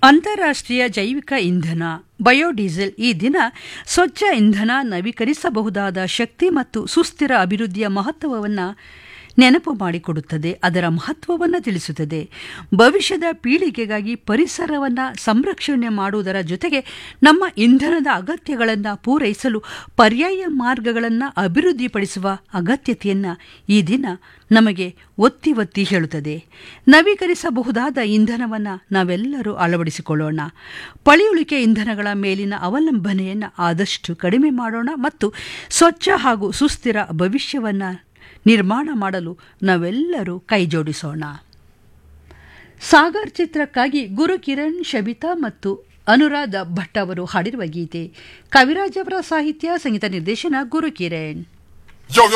ಅಂತಾರಾಷ್ಟ್ರೀಯ ಜೈವಿಕ ಇಂಧನ ಬಯೋಡೀಸೆಲ್ ಈ ದಿನ ಸ್ವಚ್ಛ ಇಂಧನ ನವೀಕರಿಸಬಹುದಾದ ಶಕ್ತಿ ಮತ್ತು ಸುಸ್ಥಿರ ಅಭಿವೃದ್ಧಿಯ ಮಹತ್ವವನ್ನು ನೆನಪು ಮಾಡಿಕೊಡುತ್ತದೆ ಅದರ ಮಹತ್ವವನ್ನು ತಿಳಿಸುತ್ತದೆ ಭವಿಷ್ಯದ ಪೀಳಿಗೆಗಾಗಿ ಪರಿಸರವನ್ನು ಸಂರಕ್ಷಣೆ ಮಾಡುವುದರ ಜೊತೆಗೆ ನಮ್ಮ ಇಂಧನದ ಅಗತ್ಯಗಳನ್ನು ಪೂರೈಸಲು ಪರ್ಯಾಯ ಮಾರ್ಗಗಳನ್ನು ಅಭಿವೃದ್ಧಿಪಡಿಸುವ ಅಗತ್ಯತೆಯನ್ನು ಈ ದಿನ ನಮಗೆ ಒತ್ತಿ ಒತ್ತಿ ಹೇಳುತ್ತದೆ ನವೀಕರಿಸಬಹುದಾದ ಇಂಧನವನ್ನು ನಾವೆಲ್ಲರೂ ಅಳವಡಿಸಿಕೊಳ್ಳೋಣ ಪಳೆಯುಳಿಕೆ ಇಂಧನಗಳ ಮೇಲಿನ ಅವಲಂಬನೆಯನ್ನು ಆದಷ್ಟು ಕಡಿಮೆ ಮಾಡೋಣ ಮತ್ತು ಸ್ವಚ್ಛ ಹಾಗೂ ಸುಸ್ಥಿರ ಭವಿಷ್ಯವನ್ನು ನಿರ್ಮಾಣ ಮಾಡಲು ನಾವೆಲ್ಲರೂ ಕೈಜೋಡಿಸೋಣ ಸಾಗರ್ ಚಿತ್ರಕ್ಕಾಗಿ ಗುರು ಕಿರಣ್ ಶಬಿತಾ ಮತ್ತು ಅನುರಾಧ ಭಟ್ ಅವರು ಹಾಡಿರುವ ಗೀತೆ ಕವಿರಾಜ್ ಅವರ ಸಾಹಿತ್ಯ ಸಂಗೀತ ನಿರ್ದೇಶನ ಗುರು ಕಿರಣ್ Yo, yo,